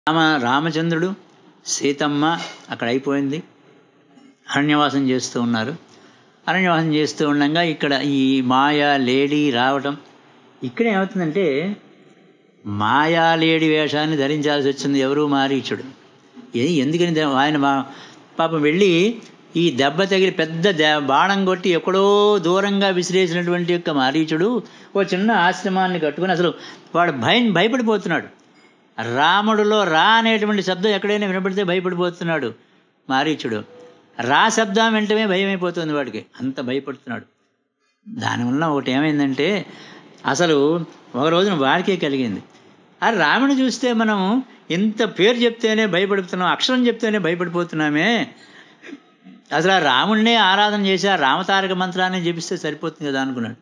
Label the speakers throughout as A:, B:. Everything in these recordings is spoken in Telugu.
A: రామ రామచంద్రుడు సీతమ్మ అక్కడ అయిపోయింది అరణ్యవాసం చేస్తూ ఉన్నారు అరణ్యవాసం చేస్తూ ఉండగా ఇక్కడ ఈ మాయా లేడీ రావటం ఇక్కడ ఏమవుతుందంటే మాయా లేడి వేషాన్ని ధరించాల్సి వచ్చింది ఎవరు మారీచుడు ఏ ఎందుకని ద- ఆయన మా పాపం వెళ్ళి ఈ దెబ్బ తగిలి పెద్ద దె బాణం కొట్టి ఎక్కడో దూరంగా విసిరేసినటువంటి యొక్క మారీచుడు ఓ చిన్న ఆశ్రమాన్ని కట్టుకుని అసలు వాడు భయం భయపడిపోతున్నాడు రాముడిలో రా అనేటువంటి శబ్దం ఎక్కడైనా వినపడితే భయపడిపోతున్నాడు మారీచుడు రా శబ్దం వెంటనే భయమైపోతుంది వాడికి అంత భయపడుతున్నాడు దానివల్ల ఒకటి ఏమైందంటే అసలు ఒక రోజున వాడికే కలిగింది ఆ రాముని చూస్తే మనం ఇంత పేరు చెప్తేనే భయపడుతున్నాం అక్షరం చెప్తేనే భయపడిపోతున్నామే అసలు ఆ రాముడినే ఆరాధన చేసి ఆ రామతారక మంత్రాన్ని జపిస్తే సరిపోతుంది కదా అనుకున్నాడు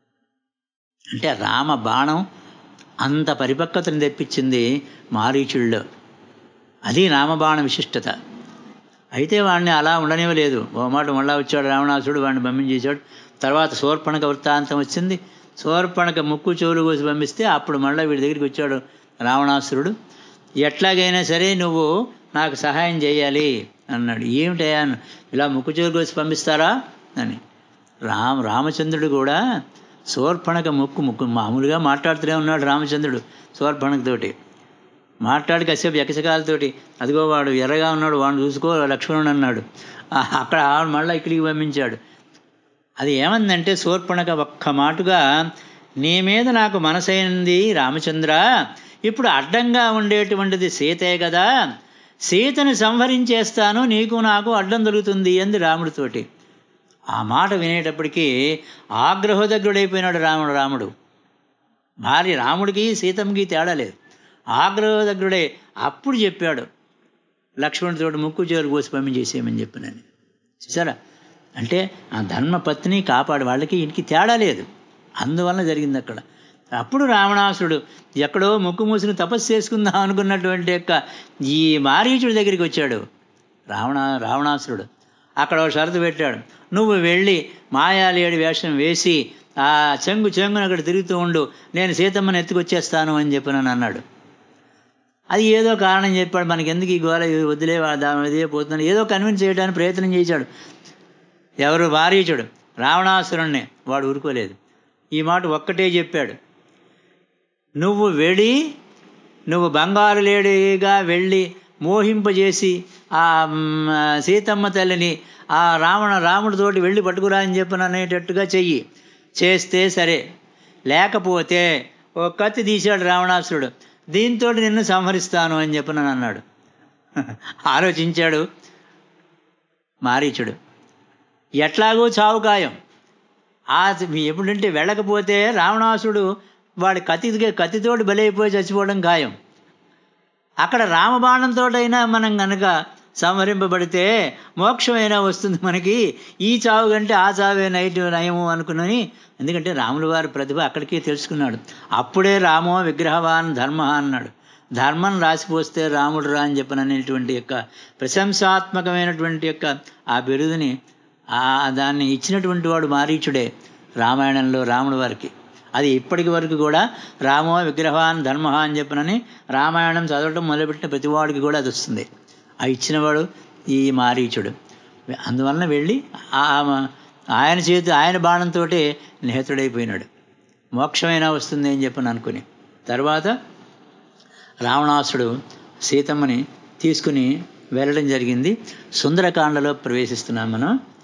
A: అంటే రామ బాణం అంత పరిపక్వతను తెప్పించింది మారీచుల్లో అది రామబాణ విశిష్టత అయితే వాడిని అలా ఉండనివ్వలేదు ఓ మాట మళ్ళా వచ్చాడు రావణాసుడు వాడిని పంపించేశాడు తర్వాత శూర్పణక వృత్తాంతం వచ్చింది శూర్పణక ముక్కు చెవులు కోసి పంపిస్తే అప్పుడు మళ్ళీ వీడి దగ్గరికి వచ్చాడు రావణాసురుడు ఎట్లాగైనా సరే నువ్వు నాకు సహాయం చేయాలి అన్నాడు ఏమిటయ్యా అన్న- ఇలా ముక్కు చెవులు కోసి పంపిస్తారా అని రామ రామచంద్రుడు కూడా శూర్పణక ముక్కు ముక్కు మామూలుగా మాట్లాడుతూనే ఉన్నాడు రామచంద్రుడు శూర్పణకతోటి మాట్లాడి కాసేపు ఎకసకాలతోటి అదిగో వాడు ఎర్రగా ఉన్నాడు వాడిని చూసుకో లక్ష్మణుడు అన్నాడు ఆ, అక్కడ ఆవిడ మళ్ళీ ఇక్కడికి పంపించాడు అది ఏమందంటే శూర్పణక ఒక్క మాటుగా నీ మీద నాకు మనసైంది రామచంద్ర ఇప్పుడు అడ్డంగా ఉండేటువంటిది సీతే కదా సీతను సంహరించేస్తాను నీకు నాకు అడ్డం దొరుకుతుంది అంది రాముడితోటి ఆ మాట వినేటప్పటికీ ఆగ్రహోదగ్రుడైపోయినాడు రాముడు రాముడు భార్య రాముడికి సీతమ్మకి తేడా లేదు ఆగ్రహోదగ్రుడే అప్పుడు చెప్పాడు లక్ష్మణుడితోటి ముక్కు చేరు కోసి పంపించేసేయమని చెప్పినని చూసారా అంటే ఆ ధర్మపత్ని కాపాడు వాళ్ళకి ఇంటికి తేడా లేదు అందువల్ల జరిగింది అక్కడ అప్పుడు రావణాసురుడు ఎక్కడో ముక్కు మూసుని తపస్సు చేసుకుందాం అనుకున్నటువంటి యొక్క ఈ మారీచుడి దగ్గరికి వచ్చాడు రావణ రావణాసురుడు అక్కడ ఒక షరతు పెట్టాడు నువ్వు వెళ్ళి మాయాలేడి వేషం వేసి ఆ చెంగు చెంగున అక్కడ తిరుగుతూ ఉండు నేను సీతమ్మని ఎత్తుకొచ్చేస్తాను అని చెప్పినని అన్నాడు అది ఏదో కారణం చెప్పాడు మనకి ఎందుకు ఈ గోల ఇది వదిలే దాని ఇదే పోతున్నాడు ఏదో కన్విన్స్ చేయడానికి ప్రయత్నం చేశాడు ఎవరు వారీచుడు రావణాసురుణ్ణి వాడు ఊరుకోలేదు ఈ మాట ఒక్కటే చెప్పాడు నువ్వు వెళ్ళి నువ్వు బంగారు లేడిగా వెళ్ళి మోహింపజేసి ఆ మ్, సీతమ్మ తల్లిని ఆ రావణ రాముడితోటి వెళ్ళి పట్టుకురా అని చెప్పిన అనేటట్టుగా చెయ్యి చేస్తే సరే లేకపోతే ఓ కత్తి తీశాడు రావణాసురుడు దీంతో నిన్ను సంహరిస్తాను అని చెప్పిన అన్నాడు ఆలోచించాడు మారీచుడు ఎట్లాగో చావు ఖాయం ఆ ఎప్పుడంటే వెళ్ళకపోతే రావణాసుడు వాడి కత్తి కత్తితోటి బలైపోయి చచ్చిపోవడం ఖాయం అక్కడ రామబాణంతోటైనా మనం కనుక సంహరింపబడితే మోక్షమైనా వస్తుంది మనకి ఈ చావు కంటే ఆ చావే నైట్ నయము అనుకున్నని ఎందుకంటే రాముల వారి ప్రతిభ అక్కడికే తెలుసుకున్నాడు అప్పుడే రామో విగ్రహవాన్ ధర్మ అన్నాడు ధర్మం రాసిపోస్తే రాముడు రా అని చెప్పననేటువంటి యొక్క ప్రశంసాత్మకమైనటువంటి యొక్క ఆ బిరుదుని ఆ దాన్ని ఇచ్చినటువంటి వాడు మారీచుడే రామాయణంలో రాముడి వారికి అది ఇప్పటికి వరకు కూడా రామో విగ్రహాన్ ధర్మ అని చెప్పనని రామాయణం చదవటం మొదలుపెట్టిన ప్రతివాడికి కూడా అది వస్తుంది ఆ ఇచ్చినవాడు ఈ మారీచుడు అందువలన వెళ్ళి ఆ ఆ- ఆయన చేతి ఆయన బాణంతో నిహతుడైపోయినాడు మోక్షమైనా వస్తుంది అని చెప్పని అనుకుని తర్వాత రావణాసుడు సీతమ్మని తీసుకుని వెళ్ళడం జరిగింది సుందరకాండలో ప్రవేశిస్తున్నాం మనం